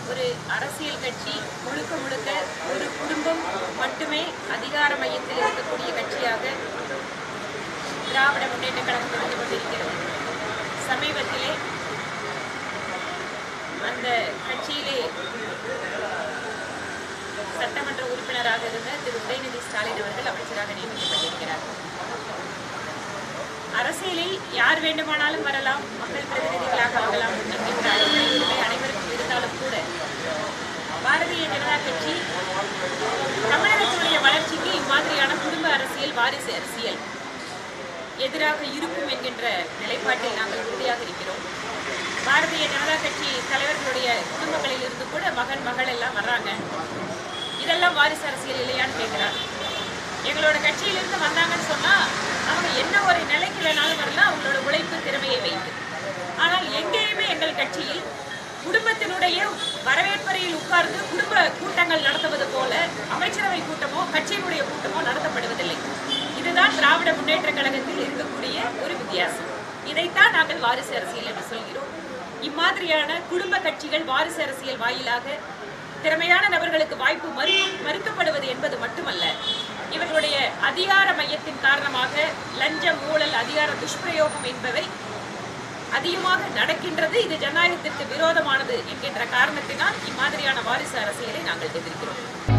ஒரு அரசியல் கட்சி முழுக்க முழுக்க ஒரு குடும்பம் மட்டுமே அதிகார மையத்தில் இருக்கக்கூடிய கட்சியாக திராவிட முன்னேற்ற கழகம் இருந்து கொண்டிருக்கிறது சமீபத்திலே அந்த கட்சியிலே சட்டமன்ற உறுப்பினராக இருந்த திரு உதயநிதி ஸ்டாலின் அவர்கள் அமைச்சராக நியமிக்கப்பட்டிருக்கிறார் அரசியலில் யார் வேண்டுமானாலும் வரலாம் மக்கள் பிரதிநிதிகளாக ஆகலாம் என்கின்ற அடிப்படை உரிமை அனைவருக்கும் இருந்தாலும் கூட பாரதிய ஜனதா கட்சி தமிழகத்துடைய வளர்ச்சிக்கு இம்மாதிரியான குடும்ப அரசியல் வாரிசு அரசியல் எதிராக இருக்கும் என்கின்ற நிலைப்பாட்டில் நாங்கள் உறுதியாக இருக்கிறோம் பாரதிய ஜனதா கட்சி தலைவர்களுடைய குடும்பங்களில் இருந்து கூட மகன் மகள் எல்லாம் வர்றாங்க இதெல்லாம் வாரிசு அரசியல் இல்லையான்னு கேட்கிறார் எங்களோட கட்சியிலிருந்து வந்தாங்கன்னு சொன்னா அவங்க என்ன ஒரு நிலைக்கு வேணாலும் வரலாம் அவங்களோட உழைப்பு திறமையை வைத்து ஆனால் எங்கேயுமே எங்கள் கட்சியில் குடும்பத்தினுடைய வரவேற்பறையில் உட்கார்ந்து குடும்ப கூட்டங்கள் நடத்துவது போல அமைச்சரவை கூட்டமோ கட்சியினுடைய கூட்டமோ நடத்தப்படுவதில்லை இதுதான் திராவிட முன்னேற்ற கழகத்தில் இருக்கக்கூடிய ஒரு வித்தியாசம் இதைத்தான் நாங்கள் வாரிசு அரசியல் என்று சொல்கிறோம் இம்மாதிரியான குடும்ப கட்சிகள் வாரிசு அரசியல் வாயிலாக திறமையான நபர்களுக்கு வாய்ப்பு மறு மறுக்கப்படுவது என்பது மட்டுமல்ல இவர்களுடைய அதிகார மையத்தின் காரணமாக லஞ்சம் ஊழல் அதிகார துஷ்பிரயோகம் என்பவை அதிகமாக நடக்கின்றது இது ஜனநாயகத்திற்கு விரோதமானது என்கின்ற காரணத்தினால் இம்மாதிரியான வாரிசு அரசியலை நாங்கள் எதிர்க்கிறோம்